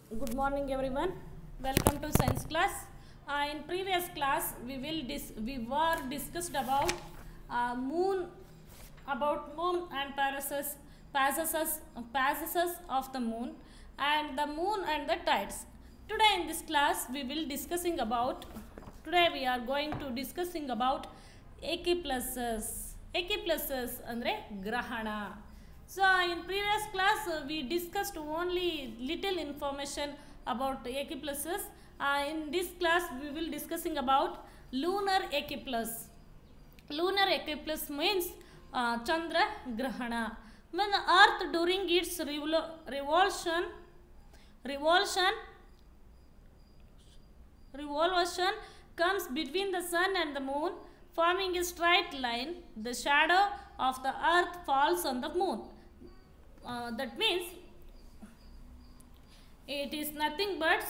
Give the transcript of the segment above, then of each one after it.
Good morning, everyone. Welcome to science class. Uh, in previous class, we will dis- we were discussed about uh, moon, about moon and phases, phases, phases of the moon, and the moon and the tides. Today in this class, we will discussing about. Today we are going to discussing about eclipses. Eclipses ಅಂದ್ರೆ ಗ್ರಹಣ So in previous class uh, we discussed only little information about eclipses. Uh, in this class we will discussing about lunar eclipse. Lunar eclipse means uh, Chandra Grahana. When the earth during its revol- revolution, revolution, revolution comes between the sun and the moon, forming a straight line. The shadow of the earth falls on the moon. Uh, that means it is nothing but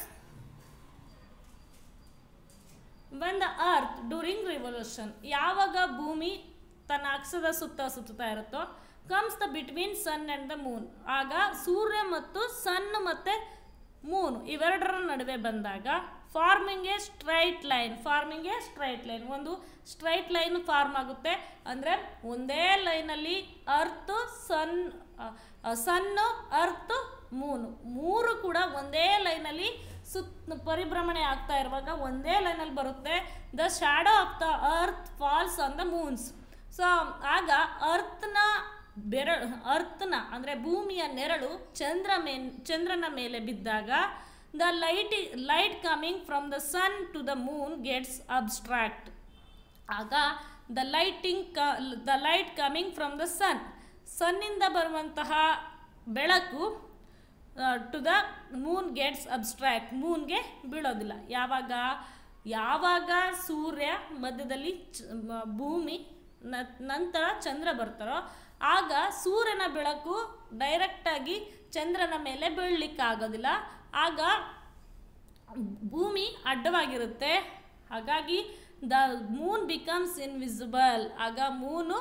when the earth during revolution ಯಾವಾಗ ಭೂಮಿ ತನ್ನ ಅಕ್ಷದ ಸುತ್ತ ಸುತ್ತುತ್ತಾ ಇರುತ್ತೋ comes the between sun and the moon ಆಗ ಸೂರ್ಯ ಮತ್ತು ಸನ್ ಮತ್ತು ಮೂನ್ ಇವೆರಡರ ನಡುವೆ ಬಂದಾಗ forming a straight line forming a straight line ಒಂದು ಸ್ಟ್ರೈಟ್ ಲೈನ್ ಫಾರ್ಮ್ ಆಗುತ್ತೆ ಅಂದರೆ ಒಂದೇ ಲೈನಲ್ಲಿ earth sun sun earth moon ಮೂರು ಕೂಡ ಒಂದೇ ಲೈನಲ್ಲಿ ಸುತ್ತ ಪರಿಭ್ರಮಣೆ ಆಗ್ತಾ ಇರುವಾಗ ಒಂದೇ ಲೈನಲ್ಲಿ ಬರುತ್ತೆ the shadow of the earth falls on the moons so ಆಗ ಅರ್ತ್ನ ಬೆರ ಅರ್ತ್ನ ಅಂದರೆ ಭೂಮಿಯ ನೆರಳು ಚಂದ್ರ ಮೇ ಚಂದ್ರನ ಮೇಲೆ ಬಿದ್ದಾಗ the light light coming from the sun to the moon gets abstract ಆಗ ದ ಲೈಟಿಂಗ್ ಕ the light coming from the sun ಸನ್ನಿಂದ ಬರುವಂತಹ ಬೆಳಕು to the moon gets abstract ಮೂನ್ಗೆ ಬೀಳೋದಿಲ್ಲ ಯಾವಾಗ ಯಾವಾಗ ಸೂರ್ಯ ಮಧ್ಯದಲ್ಲಿ ಚ ಮ- ಭೂಮಿ ನ- ನಂತರ ಚಂದ್ರ ಬರ್ತಾರೋ ಆಗ ಸೂರ್ಯನ ಬೆಳಕು ಡೈರೆಕ್ಟಾಗಿ ಚಂದ್ರನ ಮೇಲೆ ಬೀಳಲಿಕ್ಕಾಗೋದಿಲ್ಲ ಆಗ ಭೂಮಿ ಅಡ್ಡವಾಗಿರುತ್ತೆ ಹಾಗಾಗಿ ದ ಮೂನ್ ಬಿಕಮ್ಸ್ ಇನ್ವಿಸಿಬಲ್ ಆಗ ಮೂನು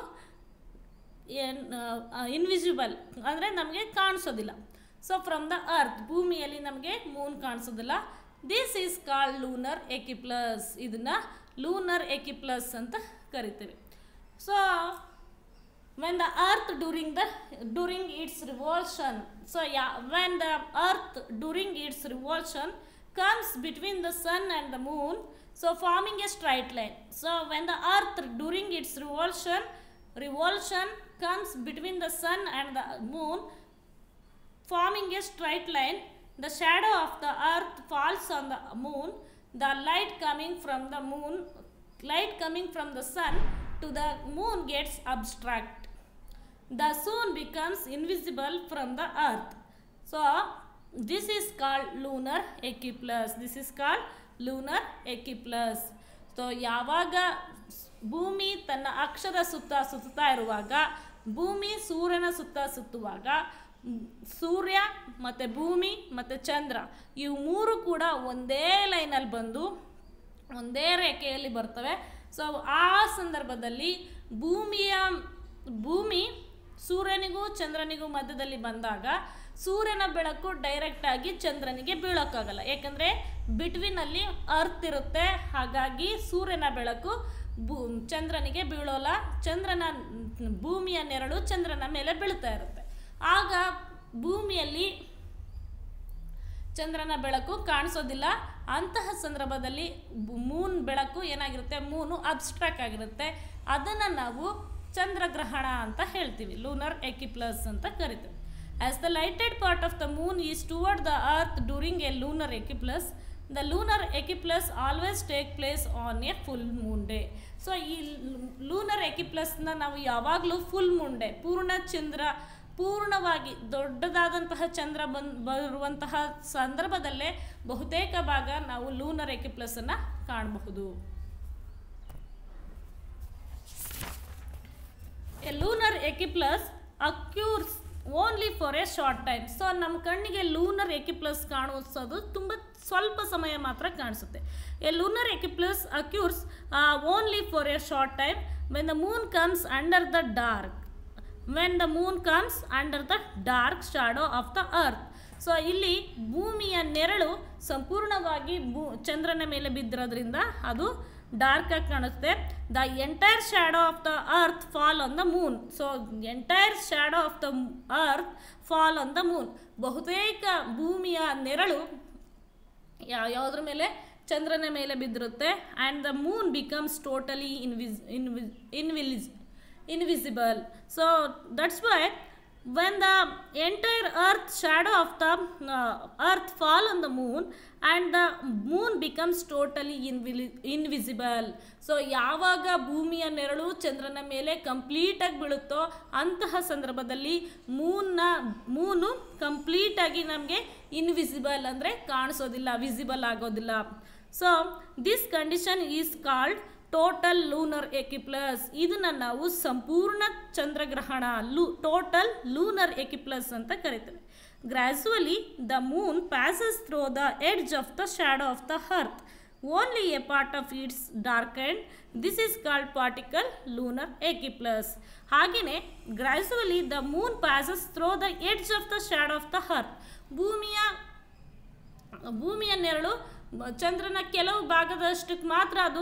ಇನ್ವಿಸಿಬಲ್ ಅಂದರೆ ನಮಗೆ ಕಾಣಿಸೋದಿಲ್ಲ ಸೊ ಫ್ರಮ್ ದ ಅರ್ತ್ ಭೂಮಿಯಲ್ಲಿ ನಮಗೆ ಮೂನ್ ಕಾಣಿಸೋದಿಲ್ಲ this is called lunar eclipse ಇದನ್ನು ಲೂನರ್ ಎಕಿಪ್ಲಸ್ ಅಂತ ಕರಿತೀವಿ so when the earth during the during its revolution so yeah when the earth during its revolution comes between the sun and the moon so forming a straight line so when the earth during its revolution revolution comes between the sun and the moon forming a straight line the shadow of the earth falls on the moon the light coming from the moon light coming from the sun to the moon gets abstract the sun becomes invisible from the earth so this is called lunar eclipse this is called lunar eclipse so ಯಾವಾಗ ಸ್- ಭೂಮಿ ತನ್ನ ಅಕ್ಷದ ಸುತ್ತ ಸುತ್ತುತ್ತಾ ಇರುವಾಗ ಭೂಮಿ ಸೂರ್ಯನ ಸುತ್ತ ಸುತ್ತುವಾಗ ಮ್, ಸೂರ್ಯ ಮತ್ತು ಭೂಮಿ ಮತ್ತು ಚಂದ್ರ ಇವು ಮೂರು ಕೂಡ ಒಂದೇ ಲೈನಲ್ಲಿ ಬಂದು ಒಂದೇ ರೇಖೆಯಲ್ಲಿ ಬರ್ತವೆ ಸೊ ಆ ಸಂದರ್ಭದಲ್ಲಿ ಭೂಮಿಯ ಭೂಮಿ ಸೂರ್ಯನಿಗೂ ಚಂದ್ರನಿಗೂ ಮಧ್ಯದಲ್ಲಿ ಬಂದಾಗ ಸೂರ್ಯನ ಬೆಳಕು ಡೈರೆಕ್ಟಾಗಿ ಚಂದ್ರನಿಗೆ ಬೀಳೋಕ್ಕಾಗಲ್ಲ ಏಕೆಂದರೆ ಬಿಟ್ವೀನಲ್ಲಿ ಅರ್ತ್ ಇರುತ್ತೆ ಹಾಗಾಗಿ ಸೂರ್ಯನ ಬೆಳಕು ಭೂ ಚಂದ್ರನಿಗೆ ಬೀಳೋಲ್ಲ ಚಂದ್ರನ ಭೂಮಿಯ ನೆರಳು ಚಂದ್ರನ ಮೇಲೆ ಬೀಳ್ತಾ ಇರುತ್ತೆ ಆಗ ಭೂಮಿಯಲ್ಲಿ ಚಂದ್ರನ ಬೆಳಕು ಕಾಣಿಸೋದಿಲ್ಲ ಅಂತಹ ಸಂದರ್ಭದಲ್ಲಿ ಬು- ಮೂನ್ ಬೆಳಕು ಏನಾಗಿರುತ್ತೆ ಮೂನು ಅಬ್ಸ್ಟ್ರಾಕ್ಟ್ ಆಗಿರುತ್ತೆ ಅದನ್ನು ನಾವು ಚಂದ್ರಗ್ರಹಣ ಅಂತ ಹೇಳ್ತೀವಿ ಲೂನರ್ ಎಕಿಪ್ಲಸ್ ಅಂತ ಕರಿತೀವಿ as the lighted part of the moon is toward the earth during a lunar eclipse the lunar eclipse always take place on a full moon day so ಈ lunar ಎಕಿಪ್ಲಸ್ನ ನಾವು ಯಾವಾಗಲೂ ಫುಲ್ ಮೂನ್ ಡೇ ಪೂರ್ಣ ಚಂದ್ರ ಪೂರ್ಣವಾಗಿ ದೊಡ್ಡದಾದಂತಹ ಚಂದ್ರ ಬಂದ್ ಬರುವಂತಹ ಸಂದರ್ಭದಲ್ಲೇ ಬಹುತೇಕ ಭಾಗ ನಾವು ಲೂನರ್ ಎಕಿಪ್ಲಸನ್ನು ಕಾಣಬಹುದು a lunar eclipse occurs only for a short time so ನಮ್ಮ ಕಣ್ಣಿಗೆ ಲೂನರ್ ಎಕಿಪ್ಲಸ್ ಕಾಣಿಸೋದು ತುಂಬ ಸ್ವಲ್ಪ ಸಮಯ ಮಾತ್ರ ಕಾಣಿಸುತ್ತೆ a lunar eclipse occurs only for a short time when the moon comes under the dark when the moon comes under the dark shadow of the earth so ಇಲ್ಲಿ ಭೂಮಿಯ ನೆರಳು ಸಂಪೂರ್ಣವಾಗಿ ಭೂ ಚಂದ್ರನ ಮೇಲೆ ಬಿದ್ದಿರೋದ್ರಿಂದ ಅದು ಡಾರ್ಕ್ ಆಗಿ ಕಾಣುತ್ತೆ the entire shadow of the earth fall on the moon so entire shadow of the earth fall on the moon ಬಹುತೇಕ ಭೂಮಿಯ ನೆರಳು ಯಾ ಯಾವುದ್ರ ಮೇಲೆ ಚಂದ್ರನ ಮೇಲೆ ಬಿದ್ದಿರುತ್ತೆ and the moon becomes totally invis invis invilis invisible so that's why when the entire earth shadow of the uh, earth fall on the moon and the moon becomes totally invili- invisible so ಯಾವಾಗ ಭೂಮಿಯ ನೆರಳು ಚಂದ್ರನ ಮೇಲೆ ಕಂಪ್ಲೀಟಾಗಿ ಬೀಳುತ್ತೋ ಅಂತಹ ಸಂದರ್ಭದಲ್ಲಿ ಮೂನ್ನ moon ಕಂಪ್ಲೀಟಾಗಿ ನಮಗೆ ಇನ್ವಿಸಿಬಲ್ ಅಂದರೆ ಕಾಣಿಸೋದಿಲ್ಲ ವಿಸಿಬಲ್ ಆಗೋದಿಲ್ಲ so this condition is called total lunar eclipse ಇದನ್ನು ನಾವು ಸಂಪೂರ್ಣ ಚಂದ್ರಗ್ರಹಣ ಲೂ ಟೋಟಲ್ ಲೂನರ್ ಎಕಿಪ್ಲಸ್ ಅಂತ ಕರಿತೇವೆ gradually the moon passes through the edge of the shadow of the earth only a part of its dark and this is called particle lunar eclipse ಹಾಗೆಯೇ gradually the moon passes through the edge of the shadow of the earth ಭೂಮಿಯ ಭೂಮಿಯ ನೆರಳು ಚಂದ್ರನ ಕೆಲವು ಭಾಗದಷ್ಟಕ್ಕೆ ಮಾತ್ರ ಅದು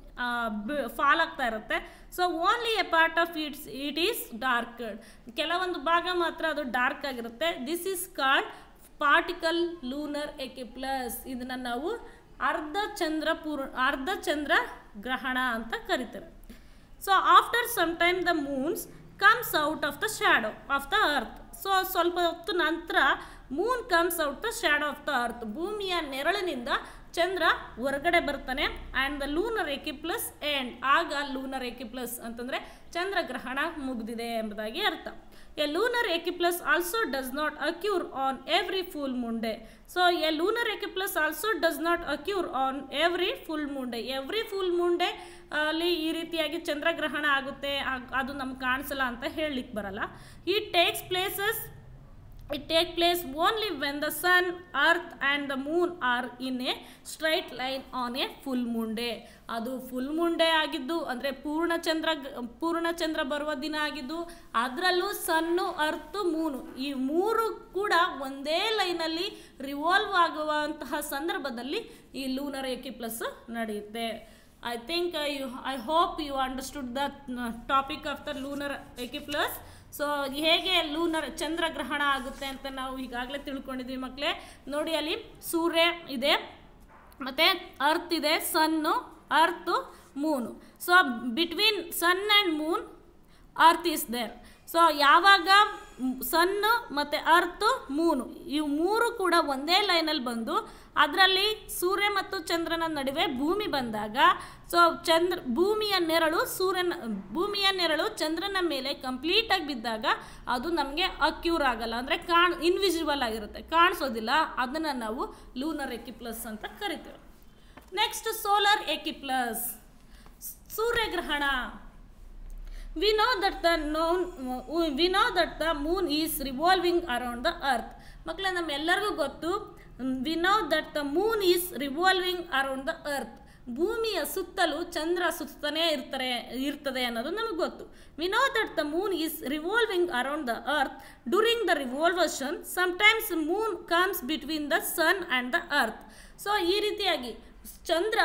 fall ಆಗ್ತಾ ಇರುತ್ತೆ so only a part of its it is dark ಕೆಲವೊಂದು ಭಾಗ ಮಾತ್ರ ಅದು ಡಾರ್ಕ್ ಆಗಿರುತ್ತೆ this is called particle lunar eclipse ಇದನ್ನು ನಾವು ಅರ್ಧ ಚಂದ್ರ ಪೂರ್ ಅರ್ಧ ಚಂದ್ರ ಗ್ರಹಣ ಅಂತ ಕರಿತೇವೆ so after some time the moons comes out of the shadow of the earth so ಸ್ವಲ್ಪ ಹೊತ್ತು ನಂತರ moon comes out the shadow of the earth ಭೂಮಿಯ ನೆರಳಿನಿಂದ ಚಂದ್ರ ಹೊರಗಡೆ ಬರ್ತಾನೆ and the lunar eclipse and ಆಗ ಲೂನರ್ ಎಕಿಪ್ಲಸ್ ಅಂತಂದರೆ ಚಂದ್ರಗ್ರಹಣ ಮುಗಿದಿದೆ ಎಂಬುದಾಗಿ ಅರ್ಥ a lunar eclipse also does not occur on every full moon day so a lunar eclipse also does not occur on every full Munde every full moon day ಅಲ್ಲಿ ಈ ರೀತಿಯಾಗಿ ಚಂದ್ರಗ್ರಹಣ ಆಗುತ್ತೆ ಅದು ನಮ್ಗೆ ಕಾಣಿಸಲ್ಲ ಅಂತ ಹೇಳಲಿಕ್ಕೆ ಬರಲ್ಲ it takes places it take place only when the sun earth and the moon are in a straight line on a full moon day ಅದು ಫುಲ್ ಮುಂಡೆ ಆಗಿದ್ದು ಅಂದರೆ ಪೂರ್ಣಚಂದ್ರ ಪೂರ್ಣಚಂದ್ರ ಬರುವ ದಿನ ಆಗಿದ್ದು ಅದರಲ್ಲೂ ಸನ್ನು ಅರ್ತು ಮೂನು ಈ ಮೂರು ಕೂಡ ಒಂದೇ ಲೈನಲ್ಲಿ ರಿವಾಲ್ವ್ ಆಗುವಂತಹ ಸಂದರ್ಭದಲ್ಲಿ ಈ ಲೂನರ್ ಎಕಿಪ್ಲಸ್ ನಡೆಯುತ್ತೆ I think you I hope you understood the topic of the lunar eclipse so ಹೇಗೆ ಲೂನರ್ ಚಂದ್ರಗ್ರಹಣ ಆಗುತ್ತೆ ಅಂತ ನಾವು ಈಗಾಗಲೇ ತಿಳ್ಕೊಂಡಿದ್ವಿ ಮಕ್ಕಳೇ ನೋಡಿ ಅಲ್ಲಿ ಸೂರ್ಯ ಇದೆ ಮತ್ತು ಅರ್ತ್ ಇದೆ sun earth moon so between sun and moon earth is there so ಯಾವಾಗ ಸನ್ನು ಮತ್ತು ಅರ್ತು ಮೂನು ಇವು ಮೂರು ಕೂಡ ಒಂದೇ ಲೈನಲ್ಲಿ ಬಂದು ಅದರಲ್ಲಿ ಸೂರ್ಯ ಮತ್ತು ಚಂದ್ರನ ನಡುವೆ ಭೂಮಿ ಬಂದಾಗ ಸೊ ಚಂದ್ರ ಭೂಮಿಯ ನೆರಳು ಸೂರ್ಯನ ಭೂಮಿಯ ನೆರಳು ಚಂದ್ರನ ಮೇಲೆ ಕಂಪ್ಲೀಟಾಗಿ ಬಿದ್ದಾಗ ಅದು ನಮಗೆ ಅಕ್ಯೂರ್ ಆಗಲ್ಲ ಅಂದರೆ ಕಾಣ್ ಇನ್ವಿಸಿಬಲ್ ಆಗಿರುತ್ತೆ ಕಾಣಿಸೋದಿಲ್ಲ ಅದನ್ನು ನಾವು ಲೂನರ್ ಎಕಿಪ್ಲಸ್ ಅಂತ ಕರಿತೇವೆ ನೆಕ್ಸ್ಟ್ ಸೋಲಾರ್ ಎಕಿಪ್ಲಸ್ ಸೂರ್ಯಗ್ರಹಣ we know that the known we know that the moon is revolving around the earth ಮಕ್ಕಳೇ ನಮ್ಮೆಲ್ಲರಿಗೂ ಗೊತ್ತು we know that the moon is revolving around the earth ಭೂಮಿಯ ಸುತ್ತಲೂ ಚಂದ್ರ ಸುತ್ತಾನೇ ಇರ್ತಾರೆ ಇರ್ತದೆ ಅನ್ನೋದು ನಮಗೆ ಗೊತ್ತು we know that the moon is revolving around the earth during the revolution sometimes moon comes between the sun and the earth so ಈ ರೀತಿಯಾಗಿ ಚಂದ್ರ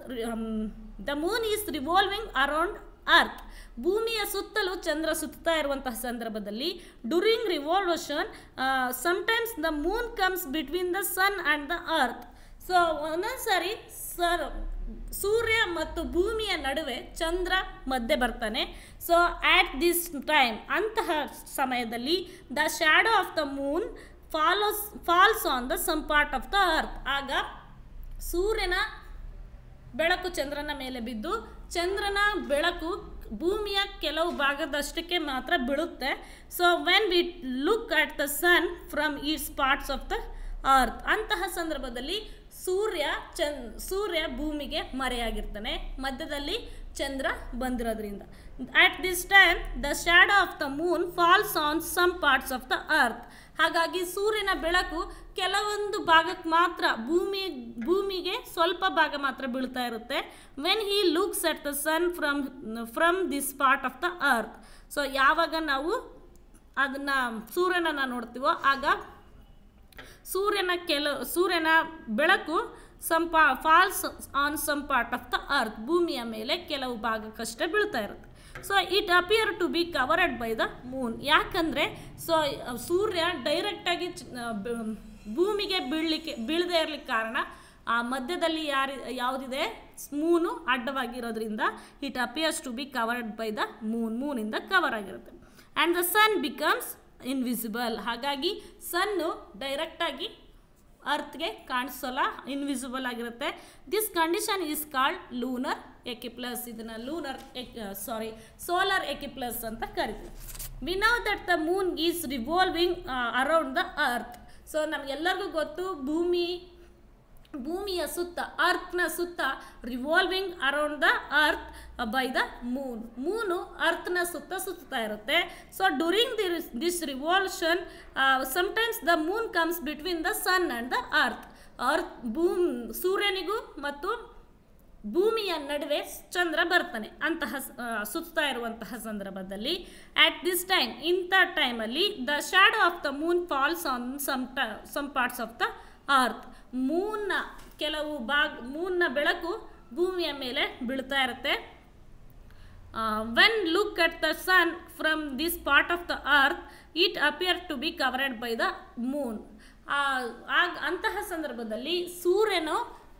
the moon is revolving around earth ಭೂಮಿಯ ಸುತ್ತಲೂ ಚಂದ್ರ ಸುತ್ತಾ ಇರುವಂತಹ ಸಂದರ್ಭದಲ್ಲಿ during revolution sometimes the moon comes between the sun and the earth so ಒಂದೊಂದು ಸಾರಿ ಸರ್ ಸೂರ್ಯ ಮತ್ತು ಭೂಮಿಯ ನಡುವೆ ಚಂದ್ರ ಮಧ್ಯೆ ಬರ್ತಾನೆ ಸೊ ಆ್ಯಟ್ ದಿಸ್ ಟೈಮ್ ಅಂತಹ ಸಮಯದಲ್ಲಿ the shadow of the moon follows falls on the some part of the earth ಆಗ ಸೂರ್ಯನ ಬೆಳಕು ಚಂದ್ರನ ಮೇಲೆ ಬಿದ್ದು ಚಂದ್ರನ ಬೆಳಕು ಭೂಮಿಯ ಕೆಲವು ಭಾಗದಷ್ಟಕ್ಕೆ ಮಾತ್ರ ಬೀಳುತ್ತೆ so when we look at the sun from its parts of the earth ಅಂತಹ ಸಂದರ್ಭದಲ್ಲಿ ಸೂರ್ಯ ಚನ್ ಸೂರ್ಯ ಭೂಮಿಗೆ ಮರೆಯಾಗಿರ್ತಾನೆ ಮಧ್ಯದಲ್ಲಿ ಚಂದ್ರ ಬಂದಿರೋದ್ರಿಂದ at this time the shadow of the moon falls on some parts of the earth ಹಾಗಾಗಿ ಸೂರ್ಯನ ಬೆಳಕು ಕೆಲವೊಂದು ಭಾಗಕ್ಕೆ ಮಾತ್ರ ಭೂಮಿ ಭೂಮಿಗೆ ಸ್ವಲ್ಪ ಭಾಗ ಮಾತ್ರ ಬೀಳ್ತಾ ಇರುತ್ತೆ when he looks at the sun from from this part of the earth so ಯಾವಾಗ ನಾವು ಅದನ್ನು ಸೂರ್ಯನನ್ನು ನೋಡ್ತೀವೋ ಆಗ ಸೂರ್ಯನ ಕೆಲ ಸೂರ್ಯನ ಬೆಳಕು ಸಂಪ falls on some part of the earth ಭೂಮಿಯ ಮೇಲೆ ಕೆಲವು ಭಾಗಕ್ಕಷ್ಟೇ ಬೀಳ್ತಾ ಇರುತ್ತೆ so it appear to be covered by the moon ಯಾಕಂದರೆ ಸೊ ಸೂರ್ಯ ಡೈರೆಕ್ಟಾಗಿ ಭೂಮಿಗೆ ಬೀಳಲಿಕ್ಕೆ ಬೀಳದೇ ಇರಲಿಕ್ಕೆ ಕಾರಣ ಆ ಮಧ್ಯದಲ್ಲಿ ಯಾರು ಯಾವುದಿದೆ ಮೂನು ಅಡ್ಡವಾಗಿರೋದ್ರಿಂದ it appears to be covered by the moon ಮೂನಿಂದ ಕವರ್ ಆಗಿರುತ್ತೆ and the sun becomes invisible ಹಾಗಾಗಿ ಸನ್ನು ಡೈರೆಕ್ಟಾಗಿ ಅರ್ತ್ಗೆ ಕಾಣಿಸೋಲ್ಲ ಇನ್ವಿಸಿಬಲ್ ಆಗಿರುತ್ತೆ this condition is called lunar eclipse ಇದನ್ನು ಲೂನರ್ ಎಕ್ ಸಾರಿ ಸೋಲಾರ್ ಎಕಿಪ್ಲಸ್ ಅಂತ ಕರಿತೀವಿ we now that the moon is revolving around the earth so ನಮಗೆಲ್ಲರಿಗೂ ಗೊತ್ತು ಭೂಮಿ ಭೂಮಿಯ ಸುತ್ತ ಅರ್ತ್ನ ಸುತ್ತ revolving around the earth by the moon moon ಅರ್ತ್ನ ಸುತ್ತ ಸುತ್ತಾ ಇರುತ್ತೆ so during this this revolution sometimes the moon comes between the sun and the earth earth ಭೂಮ್ ಸೂರ್ಯನಿಗೂ ಮತ್ತು ಭೂಮಿಯ ನಡುವೆ ಚಂದ್ರ ಬರ್ತಾನೆ ಅಂತಹ ಸುತ್ತಾ ಇರುವಂತಹ ಸಂದರ್ಭದಲ್ಲಿ ಆಟ್ ದಿಸ್ ಟೈಮ್ ಇಂಥ ಟೈಮಲ್ಲಿ the shadow of the moon falls on some ಟ some parts of the earth ಮೂನ್ನ ಕೆಲವು ಭಾಗ ಮೂನ್ನ ಬೆಳಕು ಭೂಮಿಯ ಮೇಲೆ ಬೀಳ್ತಾ ಇರುತ್ತೆ when look at the sun from this part of the earth it appear to be covered by the moon ಆಗ ಅಂತಹ ಸಂದರ್ಭದಲ್ಲಿ ಸೂರ್ಯನು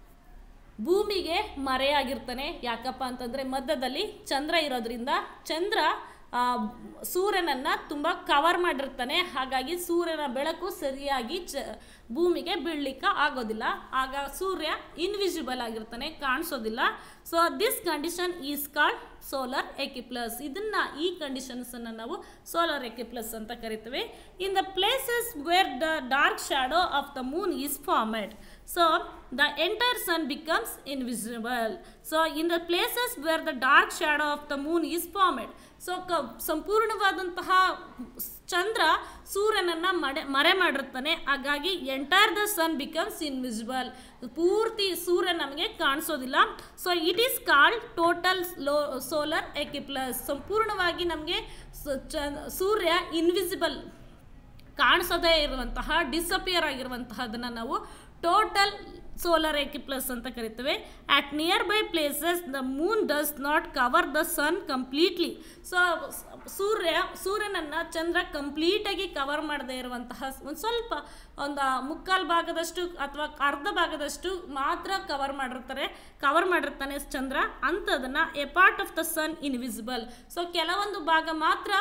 ಭೂಮಿಗೆ ಮರೆಯಾಗಿರ್ತಾನೆ ಯಾಕಪ್ಪ ಅಂತಂದರೆ ಮಧ್ಯದಲ್ಲಿ ಚಂದ್ರ ಇರೋದ್ರಿಂದ ಚಂದ್ರ ಸೂರ್ಯನನ್ನು ತುಂಬ ಕವರ್ ಮಾಡಿರ್ತಾನೆ ಹಾಗಾಗಿ ಸೂರ್ಯನ ಬೆಳಕು ಸರಿಯಾಗಿ ಚ ಭೂಮಿಗೆ ಬೀಳಲಿಕ್ಕೆ ಆಗೋದಿಲ್ಲ ಆಗ ಸೂರ್ಯ ಇನ್ವಿಸಿಬಲ್ ಆಗಿರ್ತಾನೆ ಕಾಣಿಸೋದಿಲ್ಲ so this condition is called solar eclipse ಇದನ್ನು ಈ ಕಂಡೀಷನ್ಸನ್ನು ನಾವು ಸೋಲಾರ್ ಎಕಿಪ್ಲಸ್ ಅಂತ ಕರಿತೀವಿ in the places where the dark shadow of the moon is formed so the entire sun becomes invisible so in the places where the dark shadow of the moon is formed so ಕ ಸಂಪೂರ್ಣವಾದಂತಹ ಚಂದ್ರ ಸೂರ್ಯನನ್ನು ಮಡೆ ಮರೆ ಮಾಡಿರ್ತಾನೆ ಹಾಗಾಗಿ entire the sun becomes invisible ಪೂರ್ತಿ ಸೂರ್ಯ ನಮಗೆ ಕಾಣಿಸೋದಿಲ್ಲ so it is called total ಲೋ ಸೋಲಾರ್ ಎಕಿಪ್ಲಸ್ ಸಂಪೂರ್ಣವಾಗಿ ನಮಗೆ ಸೂರ್ಯ ಇನ್ವಿಸಿಬಲ್ ಕಾಣಿಸೋದೇ ಇರುವಂತಹ ಡಿಸಪಿಯರ್ ಆಗಿರುವಂತಹದನ್ನು ನಾವು ಟೋಟಲ್ ಸೋಲಾರ್ ಎಕಿಪ್ಲಸ್ ಅಂತ ಕರಿತೇವೆ at nearby places the moon does not cover the sun completely so ಸೂರ್ಯ ಸೂರ್ಯನನ್ನು ಚಂದ್ರ ಕಂಪ್ಲೀಟಾಗಿ ಕವರ್ ಮಾಡದೇ ಇರುವಂತಹ ಒಂದು ಸ್ವಲ್ಪ ಒಂದು ಮುಕ್ಕಾಲು ಭಾಗದಷ್ಟು ಅಥವಾ ಅರ್ಧ ಭಾಗದಷ್ಟು ಮಾತ್ರ ಕವರ್ ಮಾಡಿರ್ತಾರೆ ಕವರ್ ಮಾಡಿರ್ತಾನೆ ಚಂದ್ರ ಅಂಥದನ್ನು a part of the sun invisible so ಕೆಲವೊಂದು ಭಾಗ ಮಾತ್ರ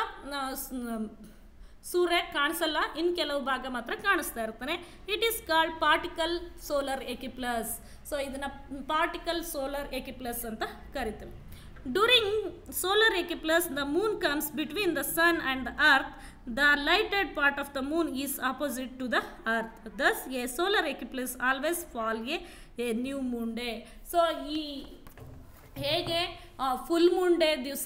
ಸೂರ್ಯ ಕಾಣಿಸಲ್ಲ ಇನ್ನು ಕೆಲವು ಭಾಗ ಮಾತ್ರ ಕಾಣಿಸ್ತಾ ಇರ್ತಾನೆ it is called particle solar eclipse so ಇದನ್ನು ಪಾರ್ಟಿಕಲ್ ಸೋಲಾರ್ ಎಕಿಪ್ಲಸ್ ಅಂತ ಕರಿತೇವೆ during solar eclipse the moon comes between the sun and the earth the lighted part of the moon is opposite to the earth thus a solar eclipse always fall a a new moon day so ಈ ಹೇಗೆ full moon day ದಿವಸ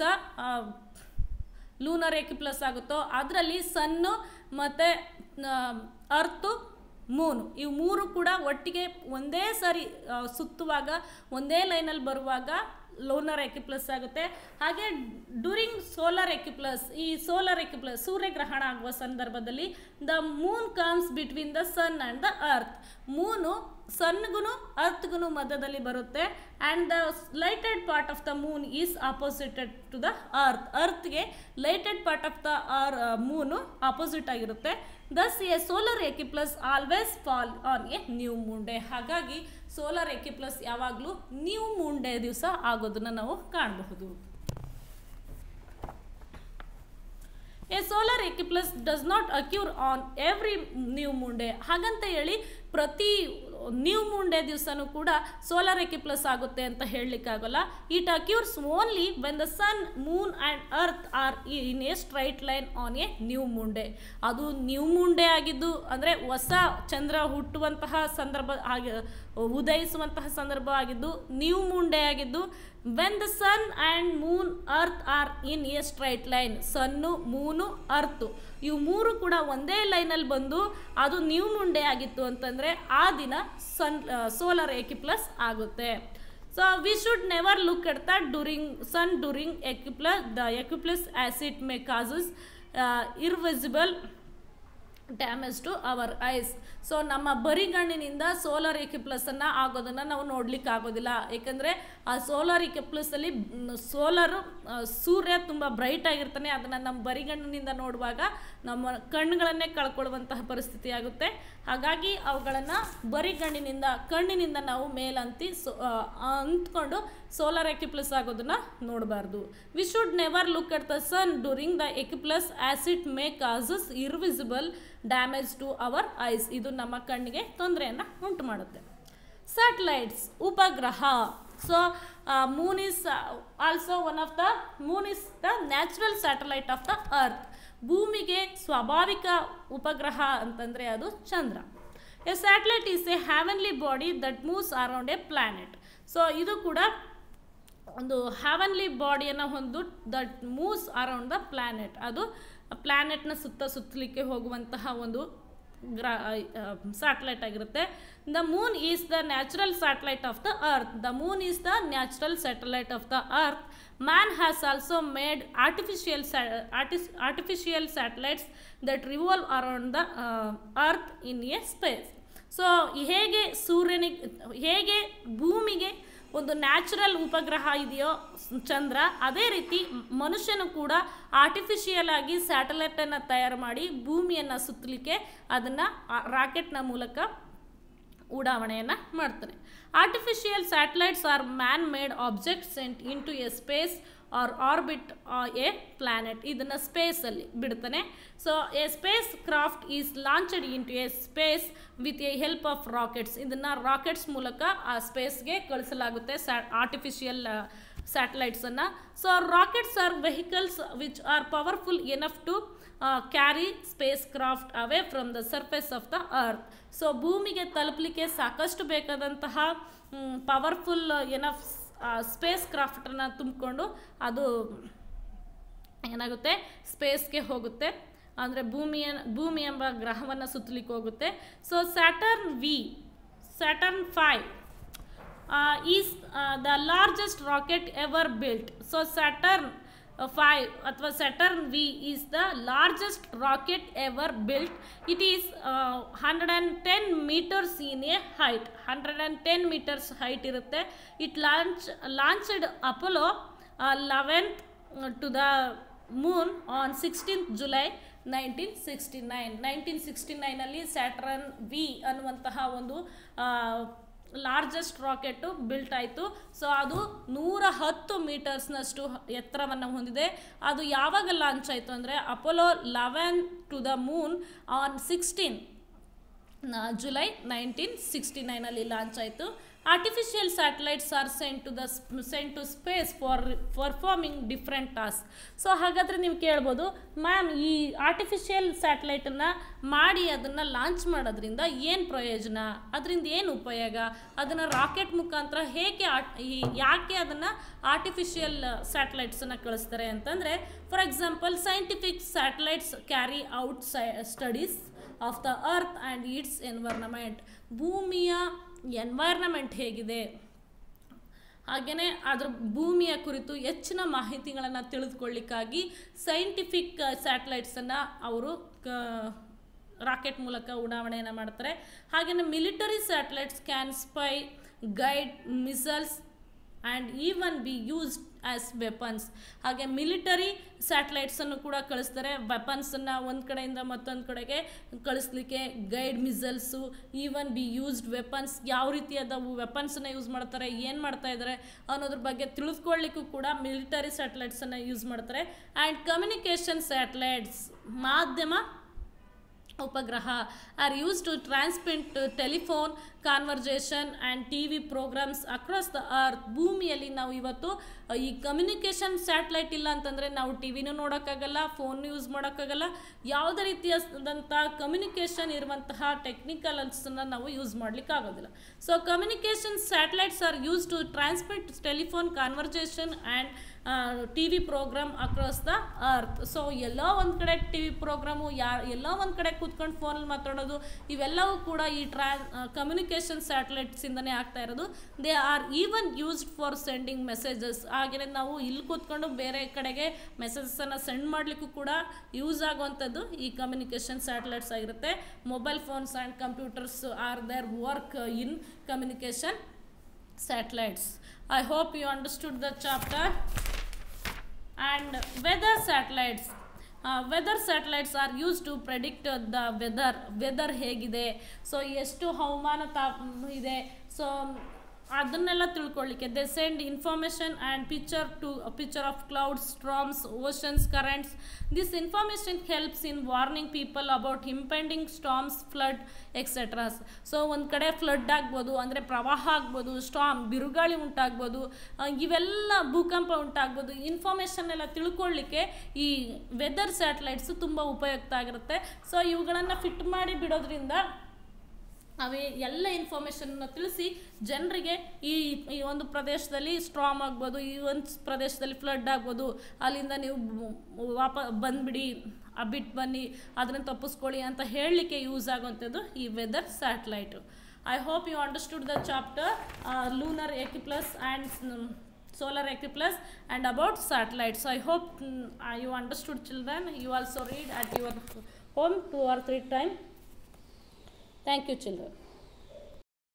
lunar eclipse ಆಗುತ್ತೋ ಅದರಲ್ಲಿ son ಮತ್ತು earth moon ಇವು ಮೂರು ಕೂಡ ಒಟ್ಟಿಗೆ ಒಂದೇ ಸಾರಿ ಸುತ್ತುವಾಗ ಒಂದೇ ಲೈನಲ್ಲಿ ಬರುವಾಗ ಲೋನರ್ ಎಕಿಪ್ಲಸ್ ಆಗುತ್ತೆ ಹಾಗೆ ಡ್ಯೂರಿಂಗ್ ಸೋಲಾರ್ ಎಕಿಪ್ಲಸ್ ಈ ಸೋಲಾರ್ ಎಕಿಪ್ಲಸ್ ಸೂರ್ಯಗ್ರಹಣ ಆಗುವ ಸಂದರ್ಭದಲ್ಲಿ the moon comes between the sun and the earth moon ಸನ್ಗೂ ಅರ್ತ್ಗೂ ಮಧ್ಯದಲ್ಲಿ ಬರುತ್ತೆ and the lighted part of the moon is opposited to the earth ಅರ್ತ್ಗೆ ಲೈಟೆಡ್ ಪಾರ್ಟ್ ಆಫ್ ದ ಆರ್ ಮೂನು ಆಪೋಸಿಟ್ ಆಗಿರುತ್ತೆ thus a solar eclipse always fall on a new moon day ಹಾಗಾಗಿ solar eclipse ಯಾವಾಗಲೂ new moon day ದಿವಸ ಆಗೋದನ್ನು ನಾವು ಕಾಣಬಹುದು a solar eclipse does not occur on every new moon day ಹಾಗಂತ ಹೇಳಿ ಪ್ರತಿ ನ್ಯೂ ಮೂನ್ ಡೇ ದಿವಸನೂ ಕೂಡ ಸೋಲಾರ್ ಎಕಿಪ್ಲಸ್ ಆಗುತ್ತೆ ಅಂತ ಹೇಳಲಿಕ್ಕಾಗಲ್ಲ it occurs only when the sun moon and earth are in a straight line on a new moon day ಅದು new moon day ಆಗಿದ್ದು ಅಂದರೆ ಹೊಸ ಚಂದ್ರ ಹುಟ್ಟುವಂತಹ ಸಂದರ್ಭ ಆಗಿ ಉದಯಿಸುವಂತಹ ಸಂದರ್ಭ ಆಗಿದ್ದು ನ್ಯೂ ಮೂನ್ ಡೇ ಆಗಿದ್ದು when the sun and moon earth are in a straight line sun moon earth ಇವು ಮೂರು ಕೂಡ ಒಂದೇ ಲೈನಲ್ಲಿ ಬಂದು ಅದು ನ್ಯೂ ಮೂನ್ ಡೇ ಆಗಿತ್ತು ಅಂತಂದರೆ ಆ ದಿನ ಸನ್ ಸೋಲಾರ್ ಎಕಿಪ್ಲಸ್ ಆಗುತ್ತೆ so we should never look at the during sun during eclipse the eclipse as it may causes irreversible damage to our eyes so ನಮ್ಮ ಬರಿಗಣ್ಣಿನಿಂದ ಸೋಲಾರ್ ಎಕ್ಯುಪ್ಲಸನ್ನು ಆಗೋದನ್ನು ನಾವು ನೋಡ್ಲಿಕ್ಕೆ ಆಗೋದಿಲ್ಲ ಏಕೆಂದರೆ ಆ ಸೋಲಾರ್ ಎಕ್ಯುಪ್ಲಸಲ್ಲಿ ಸೋಲಾರು ಸೂರ್ಯ ತುಂಬ ಬ್ರೈಟ್ ಆಗಿರ್ತಾನೆ ಅದನ್ನು ನಮ್ಮ ಬರಿಗಣ್ಣಿನಿಂದ ನೋಡುವಾಗ ನಮ್ಮ ಕಣ್ಣುಗಳನ್ನೇ ಕಳ್ಕೊಳ್ಳುವಂತಹ ಪರಿಸ್ಥಿತಿ ಆಗುತ್ತೆ ಹಾಗಾಗಿ ಅವುಗಳನ್ನು ಬರಿಗಣ್ಣಿನಿಂದ ಕಣ್ಣಿನಿಂದ ನಾವು ಮೇಲಂತಿ ಸೊ ಅಂತ್ಕೊಂಡು ಸೋಲಾರ್ ಎಕ್ಯುಪ್ಲಸ್ ಆಗೋದನ್ನು ನೋಡಬಾರ್ದು we should never look at the sun during the eclipse as it may causes irreversible damage to our eyes ಇದು ನಮ್ಮ ಕಣ್ಣಿಗೆ ತೊಂದರೆಯನ್ನು ಉಂಟು ಮಾಡುತ್ತೆ ಸ್ಯಾಟಲೈಟ್ಸ್ ಉಪಗ್ರಹ so moon is also one of the moon is the natural satellite of the earth ಭೂಮಿಗೆ ಸ್ವಾಭಾವಿಕ ಉಪಗ್ರಹ ಅಂತಂದರೆ ಅದು ಚಂದ್ರ a satellite is a heavenly body that moves around a planet so ಇದು ಕೂಡ ಒಂದು ಹ್ಯಾವನ್ಲಿ ಬಾಡಿಯನ್ನು ಹೊಂದು that moves around the planet ಅದು ಪ್ಲ್ಯಾನೆಟ್ನ ಸುತ್ತ ಸುತ್ತಲಿಕ್ಕೆ ಹೋಗುವಂತಹ ಒಂದು ಗ್ರಾ ಸ್ಯಾಟಲೈಟ್ ಆಗಿರುತ್ತೆ the moon is the natural satellite of the earth the moon is the natural satellite of the earth man has also made artificial ಆರ್ಟಿಸ್ artificial satellites that revolve around the earth in a space so ಹೇಗೆ ಸೂರ್ಯನಿಗೆ ಹೇಗೆ ಭೂಮಿಗೆ ಒಂದು natural ಉಪಗ್ರಹ ಇದೆಯೋ ಚಂದ್ರ ಅದೇ ರೀತಿ ಮನುಷ್ಯನು ಕೂಡ ಆರ್ಟಿಫಿಷಿಯಲ್ ಆಗಿ ಸ್ಯಾಟಲೈಟನ್ನು ತಯಾರು ಮಾಡಿ ಭೂಮಿಯನ್ನು ಸುತ್ತಲಿಕ್ಕೆ ಅದನ್ನು ರಾಕೆಟ್ನ ಮೂಲಕ ಉಡಾವಣೆಯನ್ನು ಮಾಡ್ತಾನೆ artificial satellites are man made object sent into a space or orbit a planet ಇದನ್ನು ಸ್ಪೇಸಲ್ಲಿ ಬಿಡ್ತಾನೆ so a spacecraft is launched into a space with a help of rockets ಇದನ್ನು ರಾಕೆಟ್ಸ್ ಮೂಲಕ ಆ ಸ್ಪೇಸ್ಗೆ ಕಳಿಸಲಾಗುತ್ತೆ ಸ್ಯಾ artificial ಸ್ಯಾಟಲೈಟ್ಸನ್ನು so rockets are vehicles which are powerful enough to carry spacecraft away from the surface of the earth so ಭೂಮಿಗೆ ತಲುಪಲಿಕ್ಕೆ ಸಾಕಷ್ಟು ಬೇಕಾದಂತಹ ಪವರ್ಫುಲ್ ಎನಫ್ ಸ್ಪೇಸ್ ಕ್ರಾಫ್ಟನ್ನು ತುಂಬಿಕೊಂಡು ಅದು ಏನಾಗುತ್ತೆ ಸ್ಪೇಸ್ಗೆ ಹೋಗುತ್ತೆ ಅಂದರೆ ಭೂಮಿಯ ಭೂಮಿ ಎಂಬ ಗ್ರಹವನ್ನು ಸುತ್ತಲಿಕ್ಕೆ ಹೋಗುತ್ತೆ so Saturn V Saturn five is the largest rocket ever built so Saturn five ಅಥವಾ Saturn V is the largest rocket ever built it is hundred and ten metres in a height hundred and ten metres height ಇರುತ್ತೆ it launch launched Apollo eleventh to the moon on sixteenth July nineteen sixty nine nineteen sixty ನೈನಲ್ಲಿ Saturn V ಅನ್ನುವಂತಹ ಒಂದು largest rocket built ಆಯಿತು so ಅದು ನೂರ ಹತ್ತು ಮೀಟರ್ಸ್ನಷ್ಟು ಎತ್ತರವನ್ನು ಹೊಂದಿದೆ ಅದು ಯಾವಾಗ ಲಾಂಚ್ ಆಯಿತು ಅಂದರೆ Apollo eleven to the moon on sixteen July nineteen sixty ನೈನಲ್ಲಿ ಲಾಂಚ್ ಆಯಿತು artificial satellites are sent to the sent to space for performing different task so ಹಾಗಾದರೆ ನೀವು ಕೇಳ್ಬೋದು ಮ್ಯಾಮ್ ಈ ಆರ್ಟಿಫಿಷಿಯಲ್ ಸ್ಯಾಟಲೈಟನ್ನು ಮಾಡಿ ಅದನ್ನು ಲಾಂಚ್ ಮಾಡೋದ್ರಿಂದ ಏನು ಪ್ರಯೋಜನ ಅದರಿಂದ ಏನು ಉಪಯೋಗ ಅದನ್ನು ರಾಕೆಟ್ ಮುಖಾಂತರ ಹೇಗೆ ಈ ಯಾಕೆ ಅದನ್ನು ಆರ್ಟಿಫಿಷಿಯಲ್ ಸ್ಯಾಟಲೈಟ್ಸನ್ನು ಕಳಿಸ್ತಾರೆ ಅಂತಂದರೆ for example scientific satellites carry out studies of the earth and its environment ಭೂಮಿಯ ಎನ್ವೈರ್ನಮೆಂಟ್ ಹೇಗಿದೆ ಹಾಗೆಯೇ ಅದರ ಭೂಮಿಯ ಕುರಿತು ಹೆಚ್ಚಿನ ಮಾಹಿತಿಗಳನ್ನು ತಿಳಿದುಕೊಳ್ಳಿಕ್ಕಾಗಿ ಸೈಂಟಿಫಿಕ್ ಸ್ಯಾಟಲೈಟ್ಸನ್ನು ಅವರು ಕ ರಾಕೆಟ್ ಮೂಲಕ ಉಡಾವಣೆಯನ್ನು ಮಾಡ್ತಾರೆ ಹಾಗೆಯೇ military satellites can spy guide missiles and even be used as weapons ಹಾಗೆ ಮಿಲಿಟರಿ ಸ್ಯಾಟಲೈಟ್ಸನ್ನು ಕೂಡ ಕಳಿಸ್ತಾರೆ ವೆಪನ್ಸನ್ನು ಒಂದು ಕಡೆಯಿಂದ ಮತ್ತೊಂದು ಕಡೆಗೆ ಕಳಿಸ್ಲಿಕ್ಕೆ guide missiles even be used weapons ಯಾವ ರೀತಿಯಾದವು ವೆಪನ್ಸನ್ನು ಯೂಸ್ ಮಾಡ್ತಾರೆ ಏನು ಮಾಡ್ತಾ ಇದ್ದಾರೆ ಅನ್ನೋದ್ರ ಬಗ್ಗೆ ತಿಳಿದುಕೊಳ್ಳಿಕ್ಕೂ ಕೂಡ ಮಿಲಿಟರಿ ಸ್ಯಾಟಲೈಟ್ಸನ್ನು ಯೂಸ್ ಮಾಡ್ತಾರೆ ಆ್ಯಂಡ್ ಕಮ್ಯುನಿಕೇಷನ್ ಸ್ಯಾಟಲೈಟ್ಸ್ ಮಾಧ್ಯಮ ಉಪಗ್ರಹ are use to transmit telephone conversation and T V programmes across the earth ಭೂಮಿಯಲ್ಲಿ ನಾವು ಇವತ್ತು ಈ ಕಮ್ಯುನಿಕೇಷನ್ ಸ್ಯಾಟಲೈಟ್ ಇಲ್ಲ ಅಂತಂದರೆ ನಾವು ಟಿ ವಿನೂ ನೋಡೋಕ್ಕಾಗಲ್ಲ ಫೋನ್ ಯೂಸ್ ಮಾಡೋಕ್ಕಾಗಲ್ಲ ಯಾವುದೇ ರೀತಿಯಾದಂಥ ಕಮ್ಯುನಿಕೇಷನ್ ಇರುವಂತಹ ಟೆಕ್ನಿಕಲ್ಸನ್ನು ನಾವು ಯೂಸ್ ಮಾಡಲಿಕ್ಕೆ ಆಗೋದಿಲ್ಲ so communication satellites are use to transmit telephone conversation and T V programme across the earth so ಎಲ್ಲೋ ಒಂದು ಕಡೆ ಟಿ ವಿ ಪ್ರೋಗ್ರಾಮು ಯಾ ಎಲ್ಲೋ ಒಂದು ಕಡೆ ಕೂತ್ಕೊಂಡು ಫೋನಲ್ಲಿ ಮಾತಾಡೋದು ಇವೆಲ್ಲವೂ ಕೂಡ ಈ ಟ್ರಾ ಕಮ್ಯುನಿಕೇಷನ್ ಕಮ್ಯುನಿಕೇಷನ್ ಸ್ಯಾಟಲೈಟ್ಸಿಂದನೇ ಆಗ್ತಾ ಇರೋದು they are even used for sending messages ಹಾಗೆಯೇ ನಾವು ಇಲ್ಲಿ ಕೂತ್ಕೊಂಡು ಬೇರೆ ಕಡೆಗೆ ಮೆಸೇಜಸನ್ನು ಸೆಂಡ್ ಮಾಡಲಿಕ್ಕೂ ಕೂಡ ಯೂಸ್ ಆಗುವಂಥದ್ದು ಈ ಕಮ್ಯುನಿಕೇಷನ್ ಸ್ಯಾಟಲೈಟ್ಸ್ ಆಗಿರುತ್ತೆ mobile phones and computers are their work in communication satellites. I hope you understood the chapter. And weather satellites. Uh, weather satellites are used to predict uh, the weather. Weather ಹೇಗಿದೆ so ಎಷ್ಟು ಹವಾಮಾನ ತಾಪ ಇದೆ so ಅದನ್ನೆಲ್ಲ ತಿಳ್ಕೊಳ್ಳಿಕ್ಕೆ they send information and picture to picture of clouds storms oceans currents this information helps in warning people about impending storms flood etceteras so ಒಂದು ಕಡೆ flood ಆಗ್ಬೋದು ಅಂದರೆ ಪ್ರವಾಹ ಆಗ್ಬೋದು ಸ್ಟಾಮ್ ಬಿರುಗಾಳಿ ಉಂಟಾಗ್ಬೋದು ಆ, ಇವೆಲ್ಲ ಭೂಕಂಪ ಉಂಟಾಗ್ಬೋದು ಇನ್ಫಾರ್ಮೇಷನ್ ಎಲ್ಲ ತಿಳ್ಕೊಳ್ಳಿಕ್ಕೆ ಈ ವೆದರ್ ಸ್ಯಾಟಲೈಟ್ಸ್ ತುಂಬ ಉಪಯುಕ್ತ ಆಗಿರುತ್ತೆ ಸೊ ಇವುಗಳನ್ನು ಫಿಟ್ ಮಾಡಿ ಬಿಡೋದ್ರಿಂದ ಅವೇ ಎಲ್ಲ ಇನ್ಫಾರ್ಮೇಷನ್ನ ತಿಳಿಸಿ ಜನರಿಗೆ ಈ ಈ ಒಂದು ಪ್ರದೇಶದಲ್ಲಿ ಸ್ಟ್ರಾಮ್ ಆಗ್ಬೋದು ಈ ಒಂದು ಪ್ರದೇಶದಲ್ಲಿ ಫ್ಲಡ್ ಆಗ್ಬೋದು ಅಲ್ಲಿಂದ ನೀವು ವಾಪ ಬಂದ್ಬಿಡಿ ಆ ಬಿಟ್ಟು ಬನ್ನಿ ಅದನ್ನು ತಪ್ಪಿಸ್ಕೊಳ್ಳಿ ಅಂತ ಹೇಳಲಿಕ್ಕೆ ಯೂಸ್ ಆಗುವಂಥದ್ದು ಈ weather satellite I hope you understood the chapter lunar eclipse and solar eclipse and about satellites so i hope mm, uh, you understood children you also read at your home two or three time thank you children